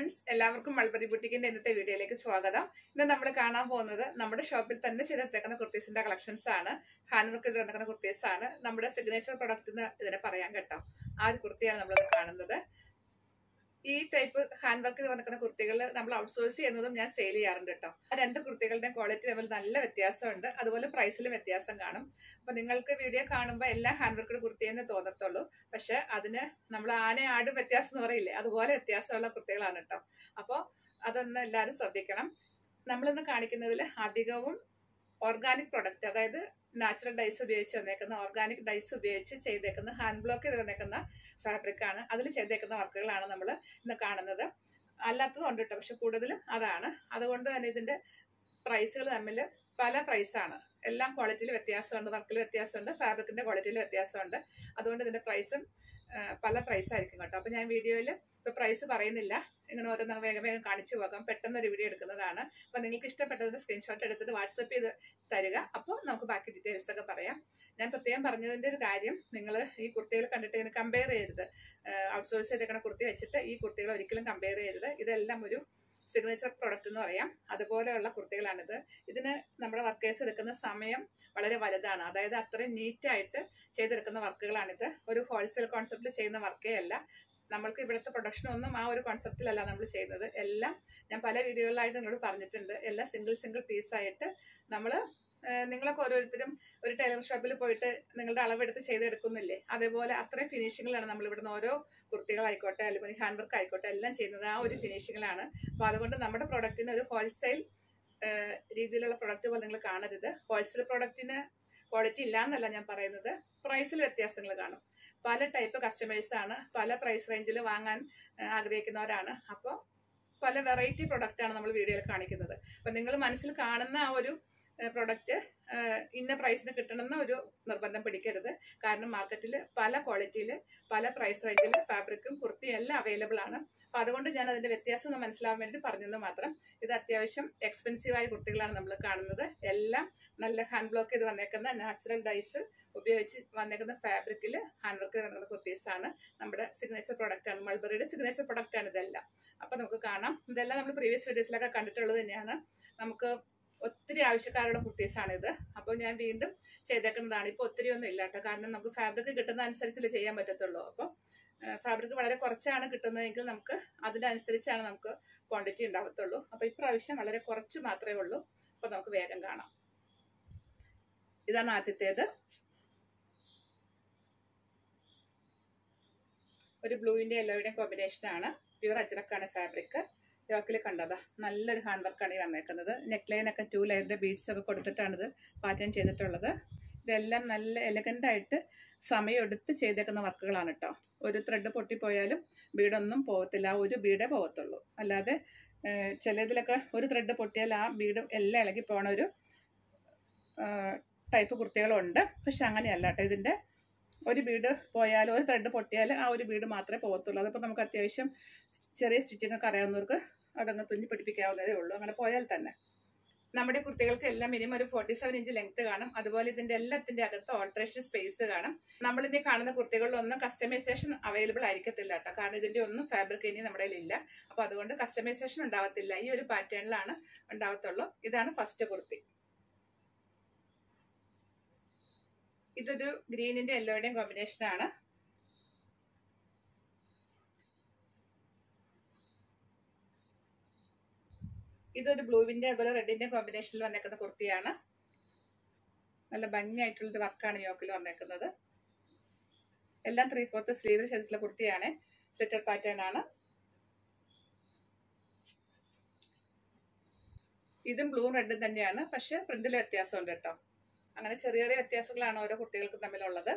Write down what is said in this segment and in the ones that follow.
friends എല്ലാവർക്കും mulberry ബുട്ടിക്കിന്റെ ഇന്നത്തെ വീഡിയോയിലേക്ക് സ്വാഗതം ഇന്ന് നമ്മൾ കാണാൻ പോകുന്നത് നമ്മുടെ ഷോപ്പിൽ തന്നെ ചെയ്തെടുത്തേക്കുന്ന കുർത്തീസിന്റെ കളക്ഷൻസ് ആണ് ഹാൻഡ് വർക്ക് ചെയ്ത് വന്നിരിക്കുന്ന കുർത്തീസ് ആണ് നമ്മുടെ സിഗ്നേച്ചർ പ്രൊഡക്റ്റ് എന്ന് ഇതിനെ പറയാൻ കേട്ടോ ആ ഒരു കുർത്തിയാണ് നമ്മൾ കാണുന്നത് ഈ ടൈപ്പ് ഹാൻഡ് വർക്ക് ചെയ്ത് വന്നിരിക്കുന്ന കുർത്തികൾ നമ്മൾ ഔട്ട്സോഴ്സ് ചെയ്യുന്നതും ഞാൻ സെയിൽ ചെയ്യാറുണ്ട് കേട്ടോ ആ രണ്ട് കുർത്തികളുടെയും ക്വാളിറ്റി തമ്മിൽ നല്ല വ്യത്യാസമുണ്ട് അതുപോലെ പ്രൈസിലും വ്യത്യാസം കാണും അപ്പൊ നിങ്ങൾക്ക് വീഡിയോ കാണുമ്പോൾ എല്ലാം ഹാൻഡ് വർക്കഡ് കുർത്തിയെന്ന് തോന്നത്തുള്ളൂ പക്ഷെ അതിന് നമ്മൾ ആന ആടും വ്യത്യാസം എന്ന് പറയില്ലേ അതുപോലെ വ്യത്യാസമുള്ള കുർത്തികളാണ് കേട്ടോ അപ്പോൾ അതൊന്ന് എല്ലാവരും ശ്രദ്ധിക്കണം നമ്മളിന്ന് കാണിക്കുന്നതിൽ അധികവും ഓർഗാനിക് പ്രൊഡക്റ്റ് അതായത് നാച്ചുറൽ ഡൈസ് ഉപയോഗിച്ച് വന്നേക്കുന്ന ഓർഗാനിക് ഡൈസ് ഉപയോഗിച്ച് ചെയ്തേക്കുന്ന ഹാൻഡ് ബ്ലോക്ക് ചെയ്ത് വന്നേക്കുന്ന ഫാബ്രിക് ആണ് അതിൽ ചെയ്തേക്കുന്ന വർക്കുകളാണ് നമ്മൾ ഇന്ന് കാണുന്നത് അല്ലാത്തതും ഉണ്ട് കേട്ടോ പക്ഷെ കൂടുതലും അതാണ് അതുകൊണ്ട് തന്നെ ഇതിന്റെ പ്രൈസുകൾ തമ്മിൽ പല പ്രൈസാണ് എല്ലാം ക്വാളിറ്റിയിൽ വ്യത്യാസമുണ്ട് വർക്കിൽ വ്യത്യാസമുണ്ട് ഫാബ്രിക്കിന്റെ ക്വാളിറ്റിയിൽ വ്യത്യാസമുണ്ട് അതുകൊണ്ട് ഇതിന്റെ പ്രൈസും പല പ്രൈസ് ആയിരിക്കും കേട്ടോ അപ്പൊ ഞാൻ വീഡിയോയിൽ ഇപ്പൊ പ്രൈസ് പറയുന്നില്ല ഇങ്ങനെ ഓരോന്ന് വേഗം വേഗം കാണിച്ചു പോകാം പെട്ടെന്ന് ഒരു വീഡിയോ എടുക്കുന്നതാണ് അപ്പൊ നിങ്ങൾക്ക് ഇഷ്ടപ്പെട്ടത് സ്ക്രീൻഷോട്ട് എടുത്തിട്ട് വാട്സപ്പ് ചെയ്ത് തരിക അപ്പോൾ നമുക്ക് ബാക്കി ഡീറ്റെയിൽസ് ഒക്കെ പറയാം ഞാൻ പ്രത്യേകം പറഞ്ഞതിന്റെ ഒരു കാര്യം നിങ്ങൾ ഈ കുർത്തികൾ കണ്ടിട്ട് ഇങ്ങനെ കമ്പയർ ചെയ്യരുത് ഔട്ട്സോഴ്സ് ചെയ്തേക്കുന്ന കുർത്തി വെച്ചിട്ട് ഈ കുർത്തികൾ ഒരിക്കലും കമ്പയർ ചെയ്യരുത് ഇതെല്ലാം ഒരു സിഗ്നേച്ചർ പ്രൊഡക്റ്റ് എന്ന് പറയാം അതുപോലെയുള്ള കുർത്തികളാണിത് ഇതിന് നമ്മുടെ വർക്കേഴ്സ് എടുക്കുന്ന സമയം വളരെ വലുതാണ് അതായത് അത്രയും നീറ്റായിട്ട് ചെയ്തെടുക്കുന്ന വർക്കുകളാണിത് ഒരു ഹോൾസെയിൽ കോൺസെപ്റ്റിൽ ചെയ്യുന്ന വർക്കേ അല്ല നമ്മൾക്ക് ഇവിടുത്തെ പ്രൊഡക്ഷൻ ഒന്നും ആ ഒരു കോൺസെപ്റ്റിലല്ല നമ്മൾ ചെയ്യുന്നത് എല്ലാം ഞാൻ പല വീഡിയോകളിലായിട്ട് നിങ്ങളോട് പറഞ്ഞിട്ടുണ്ട് എല്ലാം സിംഗിൾ സിംഗിൾ പീസായിട്ട് നമ്മൾ നിങ്ങളൊക്കെ ഓരോരുത്തരും ഒരു ടൈലർ ഷോപ്പിൽ പോയിട്ട് നിങ്ങളുടെ അളവെടുത്ത് ചെയ്തെടുക്കുന്നില്ലേ അതേപോലെ അത്രയും ഫിനിഷിങ്ങിലാണ് നമ്മൾ ഇവിടുന്ന് ഓരോ കുർത്തികളായിക്കോട്ടെ അല്ലെങ്കിൽ ഹാൻഡ് വർക്ക് ആയിക്കോട്ടെ എല്ലാം ചെയ്യുന്നത് ആ ഒരു ഫിനിഷിങ്ങിലാണ് അപ്പോൾ അതുകൊണ്ട് നമ്മുടെ പ്രൊഡക്റ്റിന് ഒരു ഹോൾസെയിൽ രീതിയിലുള്ള പ്രൊഡക്റ്റ് പോലെ നിങ്ങൾ കാണരുത് ഹോൾസെയിൽ പ്രൊഡക്റ്റിന് ക്വാളിറ്റി ഇല്ല എന്നല്ല ഞാൻ പറയുന്നത് പ്രൈസിൽ വ്യത്യാസങ്ങൾ കാണും പല ടൈപ്പ് കസ്റ്റമേഴ്സ് ആണ് പല പ്രൈസ് റേഞ്ചിൽ വാങ്ങാൻ ആഗ്രഹിക്കുന്നവരാണ് അപ്പോൾ പല വെറൈറ്റി പ്രൊഡക്റ്റ് ആണ് നമ്മൾ വീഡിയോയിൽ കാണിക്കുന്നത് അപ്പം നിങ്ങൾ മനസ്സിൽ കാണുന്ന ആ ഒരു പ്രൊഡക്റ്റ് ഇന്ന പ്രൈസിന് കിട്ടണമെന്ന ഒരു നിർബന്ധം പിടിക്കരുത് കാരണം മാർക്കറ്റിൽ പല ക്വാളിറ്റിയിൽ പല പ്രൈസ് റേഞ്ചിൽ ഫാബ്രിക്കും കുർത്തിയും എല്ലാം അവൈലബിൾ ആണ് അപ്പം അതുകൊണ്ട് ഞാൻ അതിന്റെ വ്യത്യാസം ഒന്ന് മനസ്സിലാവാൻ വേണ്ടി പറഞ്ഞെന്ന് മാത്രം ഇത് അത്യാവശ്യം എക്സ്പെൻസീവ് ആയ കുർത്തികളാണ് നമ്മൾ കാണുന്നത് എല്ലാം നല്ല ഹാൻഡ് ബ്ലോക്ക് ചെയ്ത് വന്നേക്കുന്ന നാച്ചുറൽ ഡൈസ് ഉപയോഗിച്ച് വന്നേക്കുന്ന ഫാബ്രിക്കിൽ ഹാൻഡ് വർക്ക് നടക്കുന്ന കുർത്തീസാണ് നമ്മുടെ സിഗ്നേച്ചർ പ്രൊഡക്റ്റ് ആണ് മൾബറിയുടെ സിഗ്നേച്ചർ പ്രൊഡക്റ്റ് ആണ് ഇതെല്ലാം അപ്പം നമുക്ക് കാണാം ഇതെല്ലാം നമ്മൾ പ്രീവിയസ് വീഡിയോസിലൊക്കെ കണ്ടിട്ടുള്ളത് തന്നെയാണ് നമുക്ക് ഒത്തിരി ആവശ്യക്കാരുടെ കുർത്തീസാണ് ഇത് അപ്പോൾ ഞാൻ വീണ്ടും ചെയ്തേക്കുന്നതാണ് ഇപ്പോൾ ഒത്തിരി ഒന്നും ഇല്ല കേട്ടോ കാരണം നമുക്ക് ഫാബ്രിക് കിട്ടുന്ന അനുസരിച്ചല്ലേ ചെയ്യാൻ പറ്റത്തുള്ളൂ അപ്പോൾ ഫാബ്രിക് വളരെ കുറച്ചാണ് കിട്ടുന്നതെങ്കിൽ നമുക്ക് അതിനനുസരിച്ചാണ് നമുക്ക് ക്വാണ്ടിറ്റി ഉണ്ടാവത്തുള്ളൂ അപ്പോൾ ഇപ്രാവശ്യം വളരെ കുറച്ച് മാത്രമേ ഉള്ളൂ അപ്പോൾ നമുക്ക് വേഗം കാണാം ഇതാണ് ആദ്യത്തേത് ഒരു ബ്ലൂവിന്റെ യെല്ലോയുടെയും കോമ്പിനേഷൻ ആണ് പ്യൂർ അജ്രക്കാണ് ഫാബ്രിക് യോക്കിൽ കണ്ടതാ നല്ലൊരു ഹാൻഡ് വർക്കാണ് ഈ വന്നേക്കുന്നത് നെക്ക് ലൈനൊക്കെ ടു ലെയറിന്റെ ബീഡ്സ് ഒക്കെ കൊടുത്തിട്ടാണ് ഇത് പാറ്റേൺ ചെയ്തിട്ടുള്ളത് ഇതെല്ലാം നല്ല എലഗൻ്റ് ആയിട്ട് സമയമെടുത്ത് ചെയ്തേക്കുന്ന വർക്കുകളാണ് കേട്ടോ ഒരു ത്രെഡ് പൊട്ടിപ്പോയാലും ബീഡൊന്നും പോകത്തില്ല ആ ഒരു ബീഡേ പോകത്തുള്ളൂ അല്ലാതെ ചിലതിലൊക്കെ ഒരു ത്രെഡ് പൊട്ടിയാൽ ആ ബീഡ് എല്ലാം ഇളകി പോണ ഒരു ടൈപ്പ് കുർത്തികളുണ്ട് പക്ഷെ അങ്ങനെയല്ല കേട്ടോ ഇതിൻ്റെ ഒരു ബീഡ് പോയാൽ ഒരു ത്രെഡ് പൊട്ടിയാൽ ആ ഒരു ബീഡ് മാത്രമേ പോകത്തുള്ളൂ അതിപ്പോൾ നമുക്ക് അത്യാവശ്യം ചെറിയ സ്റ്റിച്ചിങ് ഒക്കെ അറിയാവുന്നവർക്ക് അതങ്ങ് തുന്നി പിടിപ്പിക്കാവുന്നതേ ഉള്ളൂ അങ്ങനെ പോയാൽ തന്നെ നമ്മുടെ കുർത്തികൾക്ക് എല്ലാം മിനിമം ഒരു ഫോർട്ടി സെവൻ ഇഞ്ച് ലെങ്ത് കാണും അതുപോലെ ഇതിന്റെ എല്ലാത്തിന്റെ അകത്ത് ഓൾട്രേഷൻ സ്പേസ് കാണും നമ്മൾ ഇതിന്റെ കാണുന്ന കുർത്തികളിലൊന്നും കസ്റ്റമൈസേഷൻ അവൈലബിൾ ആയിരിക്കത്തില്ല കേട്ടോ കാരണം ഇതിന്റെ ഒന്നും ഫാബ്രിക് ഇനി നമ്മുടെ ഇല്ല അപ്പൊ അതുകൊണ്ട് കസ്റ്റമൈസേഷൻ ഉണ്ടാവത്തില്ല ഈ ഒരു പാറ്റേണിലാണ് ഉണ്ടാവത്തുള്ളൂ ഇതാണ് ഫസ്റ്റ് കുർത്തി ഇതൊരു ഗ്രീനിന്റെ യെല്ലോയുടെയും കോമ്പിനേഷൻ ആണ് ഇതൊരു ബ്ലൂവിന്റെ അതുപോലെ റെഡിന്റെ കോമ്പിനേഷനിൽ വന്നേക്കുന്ന കുർത്തിയാണ് നല്ല ഭംഗിയായിട്ടുള്ളൊരു വർക്കാണ് യോക്കിൽ വന്നേക്കുന്നത് എല്ലാം ത്രീ ഫോർത്ത് സ്ലീവിൽ ചെയ്തിട്ടുള്ള കുർത്തിയാണ് സ്ലിറ്റഡ് പാറ്റേൺ ആണ് ഇതും ബ്ലൂവും റെഡും തന്നെയാണ് പക്ഷെ പ്രിന്റിൽ വ്യത്യാസമുണ്ട് കേട്ടോ അങ്ങനെ ചെറിയ ചെറിയ വ്യത്യാസങ്ങളാണ് ഓരോ കുട്ടികൾക്കും തമ്മിലുള്ളത്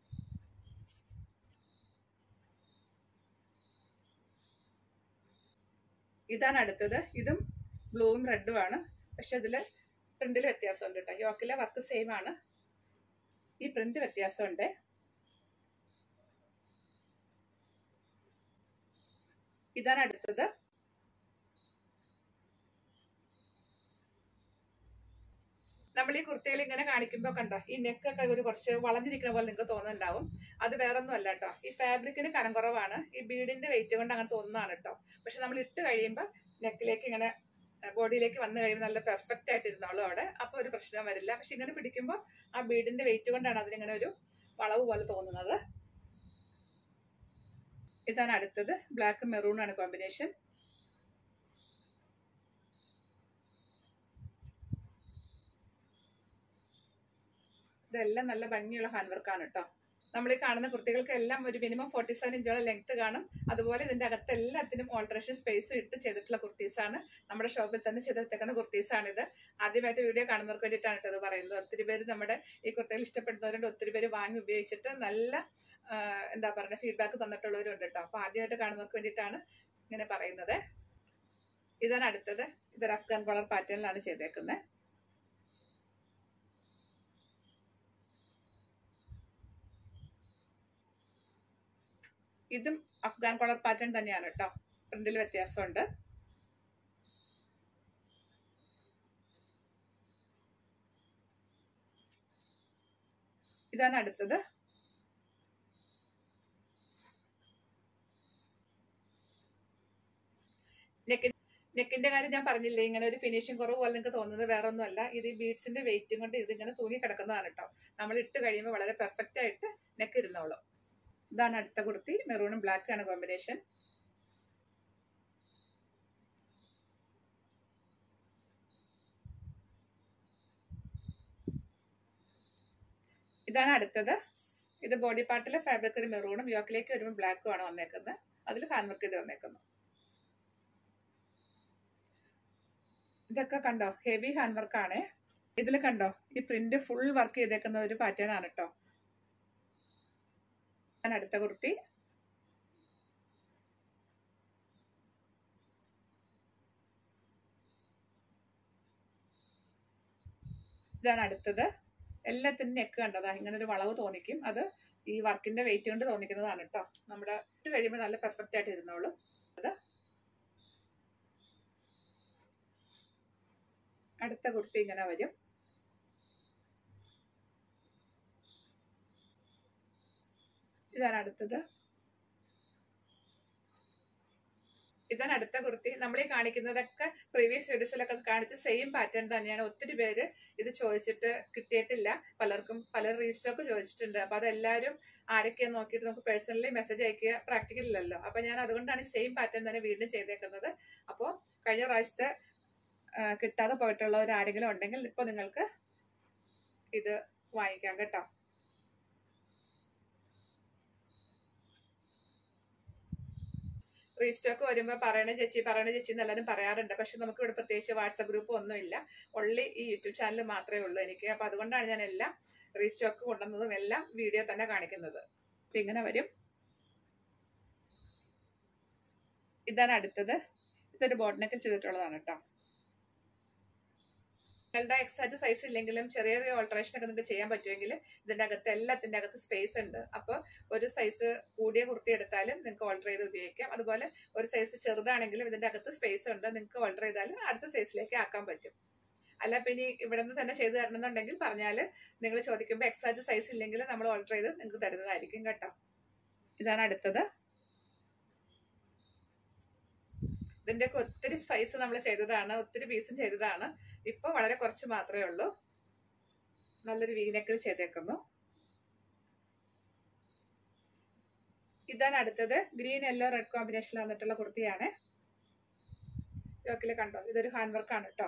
ഇതാണ് അടുത്തത് ഇതും ബ്ലൂവും റെഡും ആണ് പക്ഷെ ഇതിൽ പ്രിന്റിൽ വ്യത്യാസമുണ്ട് കേട്ടോ യോക്കിലെ വർക്ക് സെയിം ആണ് ഈ പ്രിന്റ് വ്യത്യാസമുണ്ട് ഇതാണ് അടുത്തത് നമ്മൾ ഈ കുർത്തികൾ ഇങ്ങനെ കാണിക്കുമ്പോൾ കണ്ടോ ഈ നെക്കൊക്കെ ഒരു കുറച്ച് വളഞ്ഞിരിക്കുന്ന പോലെ നിങ്ങൾക്ക് തോന്നുന്നുണ്ടാവും അത് വേറൊന്നും അല്ല കേട്ടോ ഈ ഫാബ്രിക്കിന് കനം കുറവാണ് ഈ ബീഡിന്റെ വെയിറ്റ് കൊണ്ട് അങ്ങനെ തോന്നുന്നതാണ് കേട്ടോ പക്ഷെ നമ്മൾ ഇട്ട് കഴിയുമ്പോൾ നെക്കിലേക്ക് ഇങ്ങനെ ബോഡിയിലേക്ക് വന്നു കഴിയുമ്പോൾ നല്ല പെർഫെക്റ്റ് ആയിട്ട് ഇരുന്നോളൂ അവിടെ അപ്പൊ ഒരു പ്രശ്നം വരില്ല പക്ഷെ ഇങ്ങനെ പിടിക്കുമ്പോൾ ആ ബീഡിന്റെ വെയിറ്റ് കൊണ്ടാണ് അതിനിങ്ങനെ ഒരു വളവ് പോലെ തോന്നുന്നത് ഇതാണ് അടുത്തത് ബ്ലാക്ക് മെറൂൺ ആണ് കോമ്പിനേഷൻ ഇതെല്ലാം നല്ല ഭംഗിയുള്ള ഹാൻഡ് വർക്കാണ് കേട്ടോ നമ്മൾ ഈ കാണുന്ന കുർത്തികൾക്ക് എല്ലാം ഒരു മിനിമം ഫോർട്ടി സെവൻ ഇഞ്ചോളം ലെങ്ത് കാണും അതുപോലെ ഇതിന്റെ അകത്ത് എല്ലാത്തിനും ഓൾട്രേഷൻ സ്പേസ് ഇട്ട് ചെയ്തിട്ടുള്ള കുർത്തീസാണ് നമ്മുടെ ഷോപ്പിൽ തന്നെ ചെയ്തെടുത്തേക്കുന്ന കുർത്തീസാണിത് ആദ്യമായിട്ട് വീഡിയോ കാണുന്നവർക്ക് വേണ്ടിയിട്ടാണ് കേട്ടോ ഇത് പറയുന്നത് ഒത്തിരി പേര് നമ്മുടെ ഈ കുർത്തികൾ ഇഷ്ടപ്പെടുന്നവരുണ്ട് ഒത്തിരി പേര് വാങ്ങി ഉപയോഗിച്ചിട്ട് നല്ല ആ, എന്താ പറയുക ഫീഡ്ബാക്ക് തന്നിട്ടുള്ളവരുണ്ട് കേട്ടോ അപ്പൊ ആദ്യമായിട്ട് കാണുന്നവർക്ക് വേണ്ടിയിട്ടാണ് ഇങ്ങനെ പറയുന്നത് ഇതാണ് അടുത്തത് ഇതൊരു അഫ്ഗാൻ കളർ പാറ്റേണിലാണ് ചെയ്തേക്കുന്നത് ഇതും അഫ്ഗാൻ കളർ പാറ്റേൺ തന്നെയാണ് കേട്ടോ പ്രിന്റിൽ വ്യത്യാസമുണ്ട് ഇതാണ് അടുത്തത് നെക്കിൻ നെക്കിന്റെ കാര്യം ഞാൻ പറഞ്ഞില്ലേ ഇങ്ങനെ ഒരു ഫിനിഷിംഗ് കുറവ് പോലെ നിങ്ങൾക്ക് തോന്നുന്നത് വേറെ ഒന്നുമല്ല ഇത് ഈ ബീഡ്സിന്റെ വെയിറ്റും കൊണ്ട് ഇതിങ്ങനെ തൂങ്ങി കിടക്കുന്നതാണ് കേട്ടോ നമ്മൾ ഇട്ട് കഴിയുമ്പോൾ വളരെ പെർഫെക്റ്റ് ആയിട്ട് നെക്ക് ഇരുന്നോളും ഇതാണ് അടുത്ത കുർത്തി മെറൂണും ബ്ലാക്ക് ആണ് കോമ്പിനേഷൻ ഇതാണ് അടുത്തത് ഇത് ബോഡി പാർട്ടിലെ ഫാബ്രിക് ഒരു മെറൂണും യോക്കിലേക്ക് വരുമ്പോൾ ബ്ലാക്കും ആണ് വന്നേക്കുന്നത് അതിൽ ഹാൻഡ് വർക്ക് ചെയ്ത് വന്നേക്കുന്നു ഇതൊക്കെ കണ്ടോ ഹെവി ഹാൻഡ് വർക്ക് ആണ് ഇതിൽ കണ്ടോ ഈ പ്രിന്റ് ഫുൾ വർക്ക് ചെയ്തേക്കുന്ന ഒരു പാറ്റേൺ ആണ് കേട്ടോ ഞാൻ അടുത്ത കുർത്തി ഇതാണ് അടുത്തത് എല്ലാത്തിനും നെക്ക് കണ്ടതാ ഇങ്ങനെ ഒരു വളവ് തോന്നിക്കും അത് ഈ വർക്കിന്റെ വെയിറ്റ് കൊണ്ട് തോന്നിക്കുന്നതാണ് കേട്ടോ നമ്മുടെ ഇട്ട് കഴിയുമ്പോൾ നല്ല പെർഫെക്റ്റ് ആയിട്ട് ഇരുന്നോളും അത് അടുത്ത കുർത്തി ഇങ്ങനെ വരും ഇതാണ് അടുത്തത് ഇതാണ് അടുത്ത കുർത്തി നമ്മൾ ഈ കാണിക്കുന്നതൊക്കെ പ്രീവിയസ് വീഡിയോസിലൊക്കെ കാണിച്ച സെയിം പാറ്റേൺ തന്നെയാണ് ഒത്തിരി പേര് ഇത് ചോദിച്ചിട്ട് കിട്ടിയിട്ടില്ല പലർക്കും പലർ റീസ്റ്റോക്ക് ചോദിച്ചിട്ടുണ്ട് അപ്പൊ അതെല്ലാവരും ആരൊക്കെയാന്ന് നോക്കിയിട്ട് നമുക്ക് പേഴ്സണലി മെസ്സേജ് അയക്കുക പ്രാക്ടിക്കൽ ഇല്ലല്ലോ അപ്പൊ ഞാൻ അതുകൊണ്ടാണ് സെയിം പാറ്റേൺ തന്നെ വീണ്ടും ചെയ്തേക്കുന്നത് അപ്പോൾ കഴിഞ്ഞ പ്രാവശ്യത്തെ ആ, കിട്ടാതെ പോയിട്ടുള്ളവർ ആരെങ്കിലും ഉണ്ടെങ്കിൽ ഇപ്പൊ നിങ്ങൾക്ക് ഇത് വാങ്ങിക്കാം കേട്ടോ റീസ്റ്റോക്ക് വരുമ്പോൾ പറയണ ചേച്ചി പറയണ ചേച്ചി എന്നെല്ലാവരും പറയാറുണ്ട് പക്ഷെ നമുക്ക് ഇവിടെ പ്രത്യേകിച്ച് വാട്സപ്പ് ഗ്രൂപ്പ് ഒന്നുമില്ല ഒള്ളി ഈ യൂട്യൂബ് ചാനൽ മാത്രമേ ഉള്ളൂ എനിക്ക് അപ്പൊ അതുകൊണ്ടാണ് ഞാൻ എല്ലാം റീസ്റ്റോക്ക് കൊണ്ടുവന്നതും എല്ലാം വീഡിയോ തന്നെ കാണിക്കുന്നത് അപ്പൊ ഇങ്ങനെ വരും ഇതാണ് അടുത്തത് ഇതൊരു ബോട്ടിനൊക്കെ ചെയ്തിട്ടുള്ളതാണ് കേട്ടോ നിങ്ങളുടെ എക്സാക്ട് സൈസ് ഇല്ലെങ്കിലും ചെറിയ ചെറിയ ഓൾട്ടറേഷൻ ഒക്കെ നിങ്ങൾക്ക് ചെയ്യാൻ പറ്റുമെങ്കിൽ ഇതിന്റെ അകത്ത് എല്ലാത്തിന്റെ അകത്ത് സ്പേസ് ഉണ്ട് അപ്പോൾ ഒരു സൈസ് കൂടിയ കുർത്തി എടുത്താലും നിങ്ങൾക്ക് ഓൾട്ടർ ചെയ്ത് ഉപയോഗിക്കാം അതുപോലെ ഒരു സൈസ് ചെറുതാണെങ്കിലും ഇതിന്റെ അകത്ത് സ്പേസ് ഉണ്ട് നിങ്ങൾക്ക് ഓൾട്ടർ ചെയ്താൽ അടുത്ത സൈസിലേക്ക് ആക്കാൻ പറ്റും അല്ല പിന്നെ ഇവിടെ നിന്ന് തന്നെ ചെയ്തു തരണമെന്നുണ്ടെങ്കിൽ പറഞ്ഞാൽ നിങ്ങൾ ചോദിക്കുമ്പോൾ എക്സാക്ട് സൈസ് ഇല്ലെങ്കിൽ നമ്മൾ ഓൾട്ടർ ചെയ്ത് നിങ്ങൾക്ക് തരുന്നതായിരിക്കും കേട്ടോ ഇതാണ് അടുത്തത് ഇതിന്റെയൊക്കെ ഒത്തിരി സൈസ് നമ്മൾ ചെയ്തതാണ് ഒത്തിരി പീസും ചെയ്തതാണ് ഇപ്പൊ വളരെ കുറച്ച് മാത്രമേ ഉള്ളൂ നല്ലൊരു വീനക്കിൽ ചെയ്തേക്കുന്നു ഇതാണ് അടുത്തത് ഗ്രീൻ യെല്ലോ റെഡ് കോമ്പിനേഷനിൽ വന്നിട്ടുള്ള കുർത്തിയാണ് യോക്കില് കണ്ടോ ഇതൊരു ഹാൻഡ് വർക്കാണ് കേട്ടോ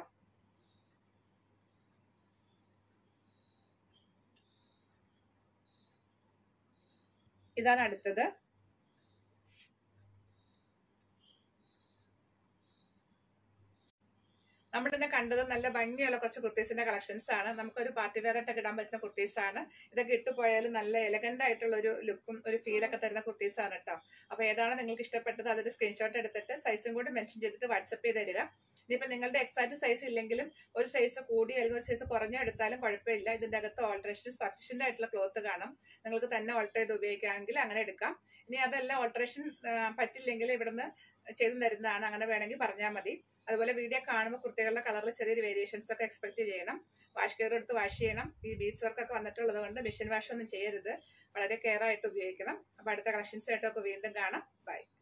ഇതാണ് അടുത്തത് നമ്മൾ ഇന്ന് കണ്ടത് നല്ല ഭംഗിയുള്ള കുറച്ച് കുർത്തീസിന്റെ കളക്ഷൻസ് ആണ് നമുക്കൊരു പാർട്ടി വെയർ ആയിട്ടൊക്കെ ഇടാൻ പറ്റുന്ന കുർത്തീസ് ആണ് ഇതൊക്കെ ഇട്ട് പോയാലും നല്ല എലഗന്റ് ആയിട്ടുള്ള ഒരു ലുക്കും ഒരു ഫീൽ ഒക്കെ തരുന്ന കുർത്തീസ് ആണ് കേട്ടോ അപ്പൊ ഏതാണ് നിങ്ങൾക്ക് ഇഷ്ടപ്പെട്ടത് അതൊരു സ്ക്രീൻഷോട്ട് എടുത്തിട്ട് സൈസും കൂടി മെൻഷൻ ചെയ്തിട്ട് വാട്സപ്പ് ചെയ്ത് തരിക ഇനിയിപ്പോ നിങ്ങളുടെ എക്സാക്ട് സൈസ് ഇല്ലെങ്കിലും ഒരു സൈസ് കൂടി അല്ലെങ്കിൽ ഒരു സൈസ് കുറഞ്ഞ എടുത്താലും കുഴപ്പമില്ല ഇതിന്റെ അകത്ത് ഓൾട്രേഷൻ സഫീഷ്യന്റ് ആയിട്ടുള്ള ക്ലോത്ത് കാണും നിങ്ങൾക്ക് തന്നെ ഓൾട്ടർ ചെയ്ത് ഉപയോഗിക്കാമെങ്കിൽ അങ്ങനെ എടുക്കാം ഇനി അതെല്ലാം ഓൾട്രേഷൻ പറ്റില്ലെങ്കിൽ ഇവിടുന്ന് ചെയ്തു തരുന്നതാണ് അങ്ങനെ വേണമെങ്കിൽ പറഞ്ഞാൽ മതി അതുപോലെ വീഡിയോ കാണുമ്പോൾ കുർത്തികളുടെ കളറിൽ ചെറിയൊരു വേരിയേഷൻസ് ഒക്കെ എക്സ്പെക്ട് ചെയ്യണം വാഷ് കെയർ എടുത്ത് വാഷ് ചെയ്യണം ഈ ബീഡ്സ് വർക്ക് ഒക്കെ വന്നിട്ടുള്ളത് കൊണ്ട് മെഷീൻ വാഷ് ഒന്നും ചെയ്യരുത് വളരെ കെയർ ആയിട്ട് ഉപയോഗിക്കണം അപ്പൊ അടുത്ത കളക്ഷൻസ് ആയിട്ടൊക്കെ വീണ്ടും കാണാം ബൈ